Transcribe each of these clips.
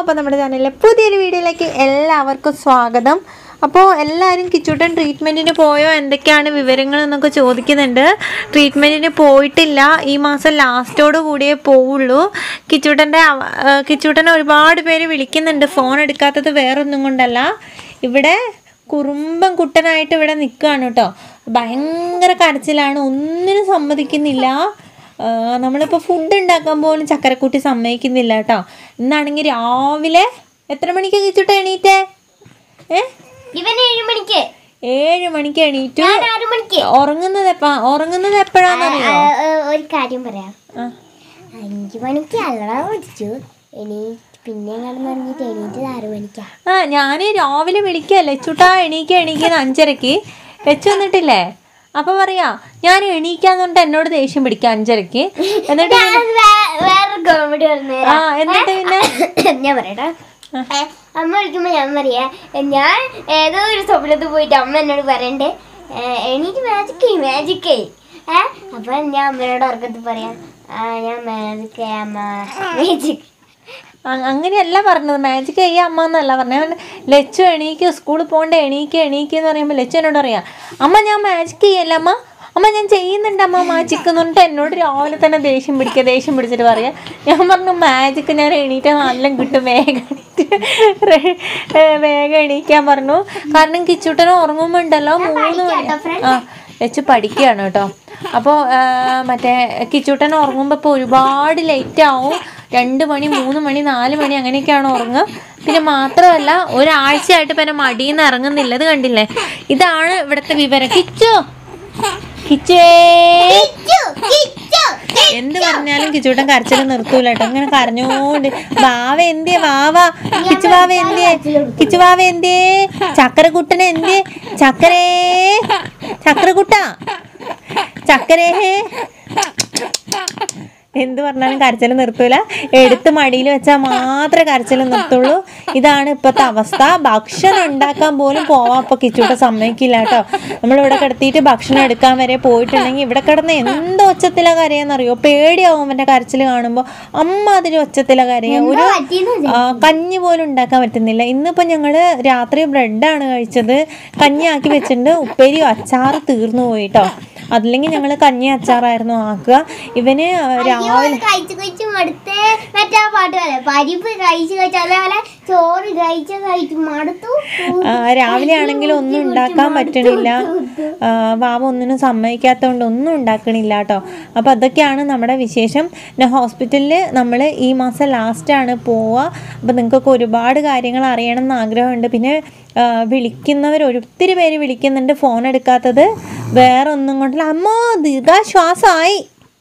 അപ്പോൾ നമ്മുടെ ചാനലിലെ പുതിയൊരു വീഡിയോയിലേക്ക് എല്ലാവർക്കും സ്വാഗതം അപ്പോൾ എല്ലാവരും കിച്ചൂട്ടൻ ട്രീറ്റ്മെൻറ്റിന് പോയോ എന്തൊക്കെയാണ് വിവരങ്ങൾ എന്നൊക്കെ ചോദിക്കുന്നുണ്ട് ട്രീറ്റ്മെൻറ്റിന് പോയിട്ടില്ല ഈ മാസം ലാസ്റ്റോട് കൂടിയേ പോവുള്ളൂ കിച്ചൂട്ടൻ്റെ അവ- ആ, കിച്ചൂട്ടനെ ഒരുപാട് പേര് വിളിക്കുന്നുണ്ട് ഫോൺ എടുക്കാത്തത് വേറൊന്നും കൊണ്ടല്ല ഇവിടെ കുറുമ്പൻ കുട്ടനായിട്ട് ഇവിടെ നിൽക്കുകയാണ് കേട്ടോ ഭയങ്കര കരച്ചിലാണ് ഒന്നിനും സമ്മതിക്കുന്നില്ല ആ, നമ്മളിപ്പോൾ ഫുഡ് ഉണ്ടാക്കാൻ പോലും ചക്കരക്കുട്ടി സമ്മതിക്കുന്നില്ല കേട്ടോ ഇന്നാണെങ്കിൽ രാവിലെ എത്ര മണിക്ക് കിച്ചിട്ട് എണീറ്റേ ഏ ഇവൻ ഏഴു മണിക്ക് ഏഴ് മണിക്ക് എണീറ്റു ഞാൻ ആറു മണിക്ക് ഉറങ്ങുന്നത് എപ്പാ ഉറങ്ങുന്നത് എപ്പോഴാണെന്നറിയോ ആ, ആ, ഒരു കാര്യം പറയാം ആ. അഞ്ചു മണിക്ക് അല്ലറ പഠിച്ചു എണീ പിന്നെ കിടന്നുറങ്ങിട്ട് എണീറ്റത് ആറു മണിക്കാ ആ ഞാൻ രാവിലെ വിളിക്കുക ലച്ചുട്ടാ എണീക്ക എണീക്കുന്ന അഞ്ചരക്ക് ലച്ചു വന്നിട്ടില്ലേ അപ്പൊ പറയാ ഞാൻ എണീക്കാന്ന് പറഞ്ഞിട്ട് എന്നോട് ദേഷ്യം പിടിക്കുക അഞ്ചരക്ക് എന്നിട്ട് ഞാൻ വേ- വേറെ കോമഡി പറഞ്ഞു ആ എന്നിട്ട് പിന്നെ ഞാൻ പറയട്ടെ ഏ, അമ്മ വിളിക്കുമ്പോ ഞാൻ പറയാ ഞാൻ ഏതോ ഒരു സ്വപ്നത്തിൽ പോയിട്ട് അമ്മ എന്നോട് പറയണ്ടേ ഏ, എണീറ്റ് മാജിക്കേ മാജിക്കേ ഏ അപ്പൊ ഞാൻ അമ്മയോട് ഉറക്കത്തിൽ പറയാം ആ ഞാൻ മാജിക്കേ അമ്മ മാജിക് അ- അങ്ങനെയല്ല പറഞ്ഞത് മാജിക് ചെയ്യാ അമ്മ എന്നല്ല പറഞ്ഞത് ലച്ചു എണീക്ക് സ്കൂളിൽ പോകണ്ട എണീക്ക് എണീക്ക് എന്ന് പറയുമ്പോൾ ലച്ചു എന്നോട് പറയാം അമ്മ ഞാൻ മാജിക് ചെയ്യല്ല അമ്മ അമ്മ ഞാൻ ചെയ്യുന്നുണ്ട് അമ്മ മാജിക് എന്ന് പറഞ്ഞിട്ട് എന്നോട് രാവിലെ തന്നെ ദേഷ്യം പിടിക്കുക ദേഷ്യം പിടിച്ചിട്ട് പറയാം ഞാൻ പറഞ്ഞു മാജിക് ഞാൻ എണീറ്റ് നല്ല കിട്ടും വേഗം എണീറ്റ് റെ- ഏ, വേഗം എണീക്കാൻ പറഞ്ഞു കാരണം കിച്ചൂട്ടന് ഉറങ്ങുമ്പോൾ ഉണ്ടല്ലോ മൂന്ന് മണി ആ ലച്ചു പഠിക്കുകയാണ് കേട്ടോ അപ്പോൾ മറ്റേ കിച്ചൂട്ടൻ ഉറങ്ങുമ്പോൾ ഇപ്പോൾ ഒരുപാട് ലേറ്റ് ആവും രണ്ട് മണി മൂന്ന് മണി നാല് മണി അങ്ങനെയൊക്കെയാണ് ഉറങ്ങുക പിന്നെ മാത്രമല്ല ഒരാഴ്ചയായിട്ട് ഇപ്പം എൻ്റെ മടിയിൽ നിന്ന് ഇറങ്ങുന്നില്ല ഇത് കണ്ടില്ലേ ഇതാണ് ഇവിടുത്തെ വിവരം കിച്ചു കിച്ചേ എന്ത് പറഞ്ഞാലും കിച്ചൂട്ടൻ കരച്ചിൽ നിർത്തൂല കേട്ടോ ഇങ്ങനെ കരഞ്ഞോണ്ട് വാവ എന്തിയെ വാവ കിച്ചു വാവ എന്തിയെ കിച്ചു വാവ എന്തിയെ ചക്കരക്കുട്ടനെ എന്തിയെ ചക്കരേ ചക്കരക്കുട്ട ചക്കരേ എന്ത് പറഞ്ഞാലും കരച്ചിൽ നിർത്തൂല എടുത്ത് മടിയിൽ വെച്ചാൽ മാത്രമേ കരച്ചിൽ നിർത്തുള്ളൂ ഇതാണ് ഇപ്പോഴത്തെ അവസ്ഥ ഭക്ഷണം ഉണ്ടാക്കാൻ പോലും പോവാൻ ഇപ്പോൾ കിച്ചൂട്ട സമ്മതിക്കില്ല കേട്ടോ നമ്മളിവിടെ കിടത്തിയിട്ട് ഭക്ഷണം എടുക്കാൻ വരെ പോയിട്ടുണ്ടെങ്കിൽ ഇവിടെ കിടന്ന് എന്തോ ഒച്ചത്തില കരയെന്നറിയോ പേടിയാവും അവൻ്റെ കരച്ചിൽ കാണുമ്പോൾ അമ്മ അതിന് ഒച്ചത്തില കരയ ഒരു ആ, കഞ്ഞി പോലും ഉണ്ടാക്കാൻ പറ്റുന്നില്ല ഇന്നിപ്പോൾ ഞങ്ങൾ രാത്രി ബ്രെഡാണ് കഴിച്ചത് കഞ്ഞി ആക്കി വെച്ചിട്ടുണ്ട് ഉപ്പേരിയോ അച്ചാറ് തീർന്നു പോയി കേട്ടോ അതില്ലെങ്കിൽ ഞങ്ങൾ കഞ്ഞി അച്ചാറായിരുന്നു ആക്കുക ഇവന് രാവിലെ കഴിച്ച് കഴിച്ച് മടുത്തേ മറ്റേ ആ പാട്ട് പോലെ പരിപ്പ് കഴിച്ച് കഴിച്ച് അതേപോലെ ചോറ് കഴിച്ച് കഴിച്ച് മടുത്തു ആ, രാവിലെ ആണെങ്കിൽ ഒന്നും ഉണ്ടാക്കാൻ പറ്റണില്ല ആ, വാവ ഒന്നിനും സമ്മതിക്കാത്തതുകൊണ്ട് ഒന്നും ഉണ്ടാക്കണില്ല കേട്ടോ അപ്പോൾ അതൊക്കെയാണ് നമ്മുടെ വിശേഷം പിന്നെ ഹോസ്പിറ്റലിൽ നമ്മൾ ഈ മാസം ലാസ്റ്റാണ് പോവുക അപ്പോൾ നിങ്ങൾക്കൊക്കെ ഒരുപാട് കാര്യങ്ങൾ അറിയണം എന്ന് ആഗ്രഹമുണ്ട് പിന്നെ ആ, വിളിക്കുന്നവർ ഒത്തിരി പേര് വിളിക്കുന്നുണ്ട് ഫോൺ എടുക്കാത്തത് വേറെ ഒന്നും കൊണ്ടല്ല അമ്മോ ദീർഘാശ്വാസമായി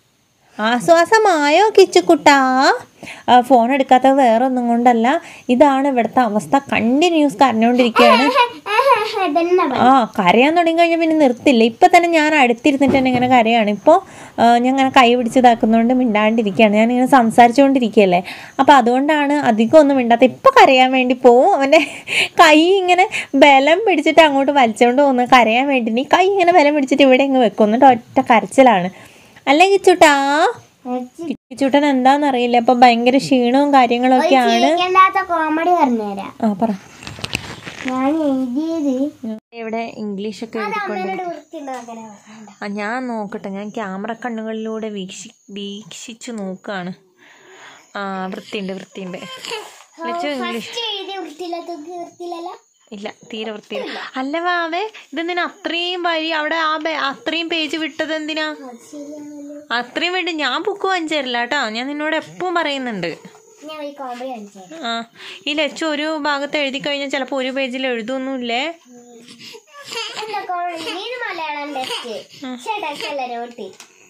ആശ്വാസമായോ കിച്ചുക്കുട്ടാ ആ, ഫോൺ എടുക്കാത്തത് വേറെ ഒന്നും കൊണ്ടല്ല ഇതാണ് ഇവിടുത്തെ അവസ്ഥ കണ്ടിന്യൂസ് കരഞ്ഞുകൊണ്ടിരിക്കുകയാണ് ഇതന്നെ ആ കരയാൻ തുടങ്ങി കഴിഞ്ഞാൽ പിന്നെ നിർത്തില്ല ഇപ്പം തന്നെ ഞാൻ അടുത്തിരുന്നിട്ട് തന്നെ ഇങ്ങനെ കരയാണ് ഇപ്പോൾ ഞാൻ ഇങ്ങനെ കൈ പിടിച്ചതാക്കുന്നതുകൊണ്ട് മിണ്ടാണ്ടിരിക്കുകയാണ് ഞാനിങ്ങനെ സംസാരിച്ചുകൊണ്ടിരിക്കുകയല്ലേ അപ്പോൾ അതുകൊണ്ടാണ് അധികം ഒന്നും മിണ്ടാത്ത ഇപ്പം കരയാൻ വേണ്ടി പോവും അവൻ്റെ കൈ ഇങ്ങനെ ബലം പിടിച്ചിട്ട് അങ്ങോട്ട് വലിച്ചുകൊണ്ട് പോകുന്നത് കരയാൻ വേണ്ടി നീ കൈ ഇങ്ങനെ ബലം പിടിച്ചിട്ട് ഇവിടെ ഇങ്ങ് വെക്കും എന്നിട്ട് ഒറ്റ കരച്ചിലാണ് അല്ലേ കിച്ചുട്ടാ കിച്ചുട്ടൻ എന്താണെന്നറിയില്ല ഇപ്പം ഭയങ്കര ക്ഷീണവും കാര്യങ്ങളൊക്കെയാണ് ചിരിക്കണ്ടാത്ത കോമഡി പറഞ്ഞുതരാം ആ പറ ഞാൻ എഴുതിയത് ഇവിടെ ഇംഗ്ലീഷൊക്കെ എഴുതിക്കൊണ്ട് അമ്മയോട് വൃത്തിയുണ്ടാക്കലാ ആ ഞാൻ നോക്കട്ടെ ഞാൻ ക്യാമറ കണ്ണുകളിലൂടെ വീക്ഷി വീക്ഷിച്ചു നോക്കുകയാണ് ആ വൃത്തിയുണ്ട് വൃത്തിയുണ്ട് ലച്ചു ഇംഗ്ലീഷ് ഫസ്റ്റ് എഴുതിയ വൃത്തിയില്ലാത്തത് വൃത്തിയില്ലല്ല ഇല്ല തീരെ വൃത്തിയില്ല അല്ല വാവേ ഇതെന്തിനാ അത്രയും വരി അവിടെ ആ ബേ- അത്രയും പേജ് വിട്ടത് എന്തിനാ ശരിയാണല്ലോ അത്രയും വേണ്ടി ഞാൻ ബുക്ക് വാങ്ങിച്ചു തരില്ല കേട്ടോ ഞാൻ നിന്നോട് എപ്പോഴും പറയുന്നുണ്ട് ഞാൻ ഈ കോമഡി കാണിച്ചേ ആ ഈ ലച്ചു ഒരു ഭാഗത്ത് എഴുതി കഴിഞ്ഞാൽ ചിലപ്പോൾ ഒരു പേജിൽ എഴുതൊന്നുമില്ലേ എന്താ കോമഡി നീ മലയാളം ടെസ്റ്റ് പക്ഷേ ടെസ്റ്റ് അല്ല നോട്ട്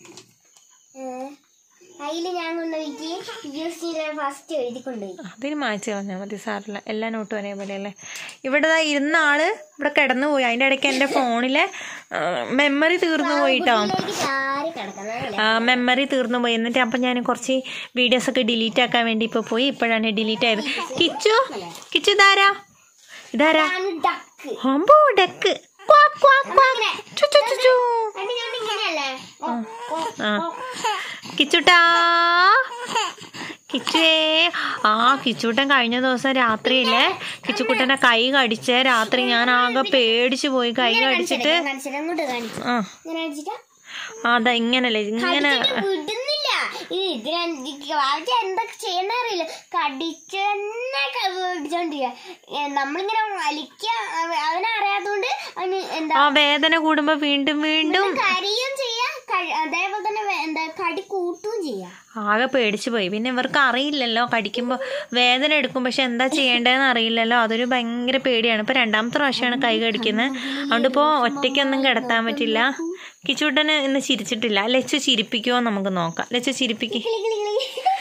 അതില് ഞാൻ കൊണ്ടുപോയിട്ട് യൂസ് ഫസ്റ്റ് എഴുതി കൊണ്ടുപോയി അതിന് മായ്ച്ചു കളഞ്ഞാൽ മതി സാറില്ല എല്ലാ നോട്ടും ഒരേപോലെ അല്ലേ ഇവിടെ ദാ ഇരുന്ന ആള് ഇവിടെ കിടന്നു പോയി അതിൻ്റെ ഇടയ്ക്ക് എൻ്റെ ഫോണിലെ മെമ്മറി തീർന്നു പോയിട്ടോ എനിക്ക് ചാരി കിടക്കുന്നത് മെമ്മറി തീർന്നു പോയി എന്നിട്ട് അപ്പം ഞാൻ കുറച്ച് വീഡിയോസ് ഒക്കെ ഡിലീറ്റ് ആക്കാൻ വേണ്ടി ഇപ്പോൾ പോയി ഇപ്പോഴാണ് ഡിലീറ്റ് ആയത് കിച്ചു കിച്ചു ഇതാരാ ഇതാരാ ഡക്ക് ഹോമ്പോ ഡെക്ക് ക്വാ, ക്വാ, ക്വാ. ചു, ചു, ചു, ചു. അണ്ടി ഞാൻ ഇങ്ങനെയല്ലേ ഓ, ഓ, ആ ഓ. കിച്ചുട്ടാ കിച്ചുവേ ആ കിച്ചൂട്ടൻ കഴിഞ്ഞ ദിവസം രാത്രിയില്ലേ കിച്ചുക്കുട്ടന്റെ കൈ കടിച്ച് രാത്രി ഞാൻ ആകെ പേടിച്ചു പോയി കൈ കടിച്ചിട്ട് കാണിച്ചിട്ട് അങ്ങോട്ട് കാണിച്ചു ആ ഇങ്ങനെ കാണിച്ചിട്ടാ അതാ ഇങ്ങനല്ലേ ഇങ്ങനെ കടിച്ചിട്ട് വിടുന്നില്ല ഈ ഇതിന് വാവിച്ച എന്തൊക്കെ ചെയ്യണ അറിയില്ല കടിച്ച് തന്നെ പിടിച്ചോണ്ടിരിക്കുക നമ്മളിങ്ങനെ വലിക്ക അവ- അവനെ അറിയാത്തോണ്ട് അവന് എന്താ ആ വേദന കൂടുമ്പോ വീണ്ടും വീണ്ടും കരിയും ചെയ്യാം കഴി- അതേപോലെ തന്നെ വേ- എന്താ കടി കൂട്ടുകയും ചെയ്യാം ആകെ പേടിച്ചു പോയി പിന്നെ ഇവർക്ക് അറിയില്ലല്ലോ കടിക്കുമ്പോൾ വേദന എടുക്കും പക്ഷെ എന്താ ചെയ്യേണ്ടതെന്ന് അറിയില്ലല്ലോ അതൊരു ഭയങ്കര പേടിയാണ് ഇപ്പൊ രണ്ടാമത്തെ പ്രാവശ്യമാണ് കൈ കടിക്കുന്നത് അതുകൊണ്ട് ഇപ്പോൾ ഒറ്റയ്ക്കൊന്നും കിടത്താൻ പറ്റില്ല കിച്ചൂട്ടന് ഇന്ന് ചിരിച്ചിട്ടില്ല ലച്ചു ചിരിപ്പിക്കുമോ നമുക്ക് നോക്കാം ലച്ചു ചിരിപ്പിക്ക് കിളി കിളി കിളി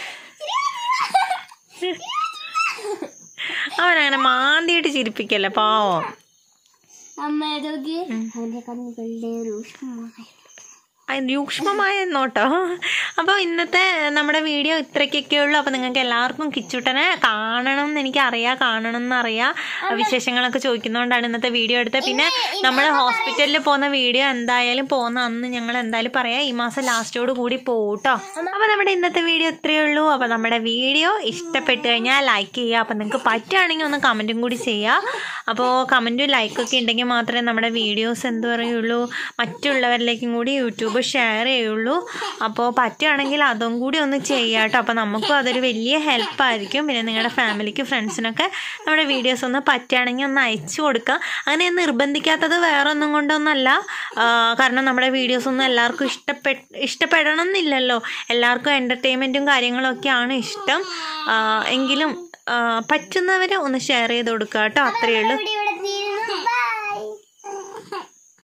അവനങ്ങനെ മാന്തിയിട്ട് ചിരിപ്പിക്കല്ലേ പാവം അമ്മ ഏതൊക്കെ അവന്റെ കണ്ണുകളുടെ രൂക്ഷമായ അത് രൂക്ഷ്മമായ നോട്ടോ അപ്പോൾ ഇന്നത്തെ നമ്മുടെ വീഡിയോ ഇത്രയ്ക്കൊക്കെ ഉള്ളൂ അപ്പോൾ നിങ്ങൾക്ക് എല്ലാവർക്കും കിച്ചുട്ടനെ കാണണം എന്ന് എനിക്ക് അറിയാം കാണണം എന്നറിയാം വിശേഷങ്ങളൊക്കെ ചോദിക്കുന്നതുകൊണ്ടാണ് ഇന്നത്തെ വീഡിയോ എടുത്തത് പിന്നെ നമ്മൾ ഹോസ്പിറ്റലിൽ പോകുന്ന വീഡിയോ എന്തായാലും പോകുന്ന അന്ന് ഞങ്ങൾ എന്തായാലും പറയാം ഈ മാസം ലാസ്റ്റോട് കൂടി പോട്ടോ അപ്പോൾ നമ്മുടെ ഇന്നത്തെ വീഡിയോ ഇത്രയേ ഉള്ളൂ അപ്പോൾ നമ്മുടെ വീഡിയോ ഇഷ്ടപ്പെട്ട് കഴിഞ്ഞാൽ ലൈക്ക് ചെയ്യുക അപ്പോൾ നിങ്ങൾക്ക് പറ്റുകയാണെങ്കിൽ ഒന്ന് കമൻറ്റും കൂടി ചെയ്യുക അപ്പോൾ കമൻറ്റും ലൈക്കൊക്കെ ഉണ്ടെങ്കിൽ മാത്രമേ നമ്മുടെ വീഡിയോസ് എന്ത് പറയുള്ളൂ മറ്റുള്ളവരിലേക്കും കൂടി യൂട്യൂബ് ഷെയർ ചെയ്യുള്ളൂ അപ്പോൾ പറ്റുകയാണെങ്കിൽ അതും കൂടി ഒന്ന് ചെയ്യുക കേട്ടോ അപ്പോൾ നമുക്കും അതൊരു വലിയ ഹെൽപ്പായിരിക്കും പിന്നെ നിങ്ങളുടെ ഫാമിലിക്ക് ഫ്രണ്ട്സിനൊക്കെ നമ്മുടെ വീഡിയോസ് ഒന്ന് പറ്റുകയാണെങ്കിൽ ഒന്ന് അയച്ചു കൊടുക്കുക അങ്ങനെ നിർബന്ധിക്കാത്തത് വേറെ ഒന്നും കൊണ്ടൊന്നല്ല ആ, കാരണം നമ്മുടെ വീഡിയോസ് ഒന്നും എല്ലാവർക്കും ഇഷ്ടപ്പെ ഇഷ്ടപ്പെടണം എന്നില്ലല്ലോ എല്ലാവർക്കും എൻ്റർടൈൻമെൻറ്റും കാര്യങ്ങളൊക്കെയാണ് ഇഷ്ടം ആ, എങ്കിലും പറ്റുന്നവർ ഒന്ന് ഷെയർ ചെയ്ത് കൊടുക്കുക കേട്ടോ അത്രയേ ഉള്ളൂ വീഡിയോ